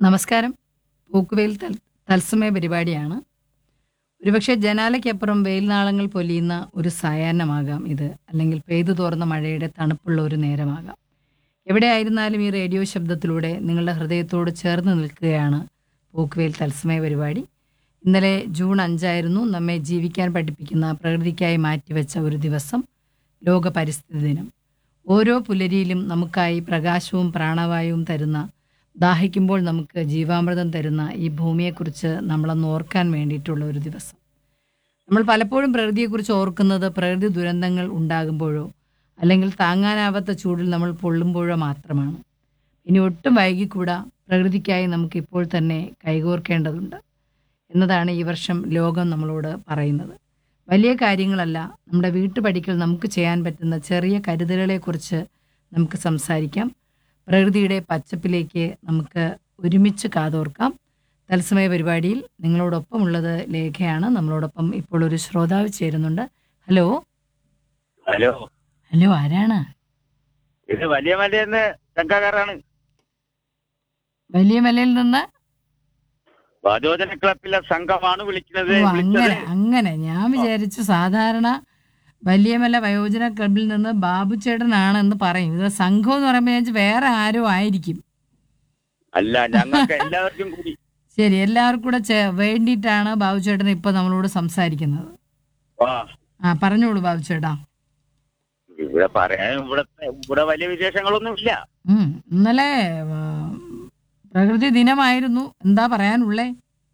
നമസ്കാരം പൂക്കുവെയിൽ തൽ തത്സമയ പരിപാടിയാണ് ഒരുപക്ഷെ ജനാലയ്ക്കപ്പുറം വെയിൽനാളങ്ങൾ പൊലിയുന്ന ഒരു സായാഹ്നമാകാം ഇത് അല്ലെങ്കിൽ പെയ്തു തോർന്ന മഴയുടെ തണുപ്പുള്ള ഒരു നേരമാകാം എവിടെയായിരുന്നാലും ഈ റേഡിയോ ശബ്ദത്തിലൂടെ നിങ്ങളുടെ ഹൃദയത്തോട് ചേർന്ന് നിൽക്കുകയാണ് പൂക്കുവെയിൽ തത്സമയ പരിപാടി ഇന്നലെ ജൂൺ അഞ്ചായിരുന്നു നമ്മെ ജീവിക്കാൻ പഠിപ്പിക്കുന്ന പ്രകൃതിക്കായി മാറ്റിവെച്ച ഒരു ദിവസം ലോക പരിസ്ഥിതി ദിനം ഓരോ പുലരിയിലും നമുക്കായി പ്രകാശവും പ്രാണവായുവും തരുന്ന ദാഹിക്കുമ്പോൾ നമുക്ക് ജീവാമൃതം തരുന്ന ഈ ഭൂമിയെക്കുറിച്ച് നമ്മളൊന്ന് ഓർക്കാൻ വേണ്ടിയിട്ടുള്ള ഒരു ദിവസം നമ്മൾ പലപ്പോഴും പ്രകൃതിയെക്കുറിച്ച് ഓർക്കുന്നത് പ്രകൃതി ദുരന്തങ്ങൾ ഉണ്ടാകുമ്പോഴോ അല്ലെങ്കിൽ താങ്ങാനാവാത്ത ചൂടിൽ നമ്മൾ പൊള്ളുമ്പോഴോ മാത്രമാണ് ഇനി ഒട്ടും വൈകിക്കൂടാ പ്രകൃതിക്കായി നമുക്ക് ഇപ്പോൾ തന്നെ കൈകോർക്കേണ്ടതുണ്ട് എന്നതാണ് ഈ വർഷം ലോകം നമ്മളോട് പറയുന്നത് വലിയ കാര്യങ്ങളല്ല നമ്മുടെ വീട്ടുപടിക്കൽ നമുക്ക് ചെയ്യാൻ പറ്റുന്ന ചെറിയ കരുതലുകളെക്കുറിച്ച് നമുക്ക് സംസാരിക്കാം പ്രകൃതിയുടെ പച്ചപ്പിലേക്ക് നമുക്ക് ഒരുമിച്ച് കാതോർക്കാം തത്സമയ പരിപാടിയിൽ നിങ്ങളോടൊപ്പമുള്ളത് ലേഖയാണ് നമ്മളോടൊപ്പം ഇപ്പോൾ ഒരു ശ്രോതാവ് ചേരുന്നുണ്ട് ഹലോ ഹലോ ഹലോ ആരാണ് ഇത് വലിയ മലയെന്ന് ശങ്കാകാരാണ് വലിയ മലയിൽ നിന്ന് വധോദന ക്ലബിലെ സംഘമാണ് വിളിക്കുന്നത് ഓ, വിളിച്ചത് അങ്ങനെ അങ്ങനെ ഞാൻ വിചാരിച്ചു സാധാരണ വലിയമല വയോജന ക്ലബിൽ നിന്ന് ബാബു ചേട്ടനാണെന്ന് പറയും ഇത് സംഘം എന്ന് പറയുമ്പോൾ ഞാൻ വിചാരിച്ചു വേറെ ആരോ ആയിരിക്കും അല്ല ഞങ്ങൾക്ക് എല്ലാവർക്കും കൂടി ശരി എല്ലാവർക്കും കൂടെ ചേ- വേണ്ടിയിട്ടാണ് ബാബു ചേട്ടൻ ഇപ്പൊ നമ്മളോട് സംസാരിക്കുന്നത് ആ ആ പറഞ്ഞോളൂ ബാബു ചേട്ടാ ഇവിടെ പറയാൻ ഇവിടെ ഇവിടെ വലിയ വിശേഷങ്ങളൊന്നും ഇല്ല ഉം, ഇന്നലെ ആ, പ്രകൃതി ദിനമായിരുന്നു എന്താ പറയാനുള്ളേ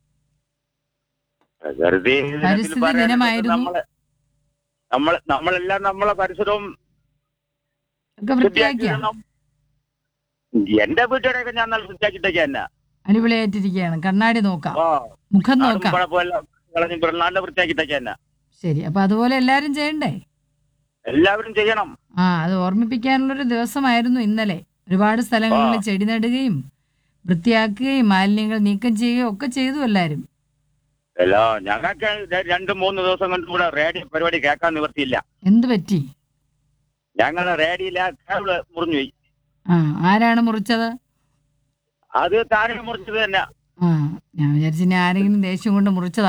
വെറുതെ ഇതിനകത്ത് പരിസ്ഥിതി പറയാൻ ദിനമായിരുന്നു. നമ്മള് നമ്മൾ നമ്മളെല്ലാം നമ്മളെ പരിസരവും ഒക്കെ വൃത്തിയാക്കിയ വൃത്തിയാക്കിയിടണം എന്റെ വീട്ടുകാരൊക്കെ ഞാൻ നല്ല വൃത്തിയാക്കിട്ടൊക്കെ തന്നെ അടിപൊളിയായിട്ടിരിക്കുകയാണ് കണ്ണാടി നോക്കാം ആ മുഖം നാടും നോക്കാം കുഴപ്പമില്ല കളഞ്ഞ് നല്ല വൃത്തിയാക്കിട്ടൊക്കെ തന്നെ ശരി അപ്പൊ അതുപോലെ എല്ലാരും ചെയ്യണ്ടേ എല്ലാവരും ചെയ്യണം ആ അത് ഓർമ്മിപ്പിക്കാനുള്ളൊരു ദിവസമായിരുന്നു ഇന്നലെ ഒരുപാട് സ്ഥലങ്ങളിൽ ചെടി നടുകയും വൃത്തിയാക്കുകയും മാലിന്യങ്ങൾ നീക്കം ചെയ്യുകയും ഒക്കെ ചെയ്തു എല്ലാരും അല്ല ഞങ്ങൾക്ക് ര- രണ്ട് മൂന്ന് ദിവസം കൊണ്ട് ഇവിടെ റേഡിയോ പരിപാടി കേൾക്കാൻ നിവർത്തിയില്ല എന്ത് പറ്റി ഞങ്ങളെ റേഡിയോയിലെ കേബിള് മുറിഞ്ഞു പോയി ആ ആരാണ് മുറിച്ചത് അത് താഴെ മുറിച്ചത് തന്നെ ആ ഞാൻ വിചാരിച്ചു ഇനി ആരെങ്കിലും ദേഷ്യം കൊണ്ട് മുറിച്ചത്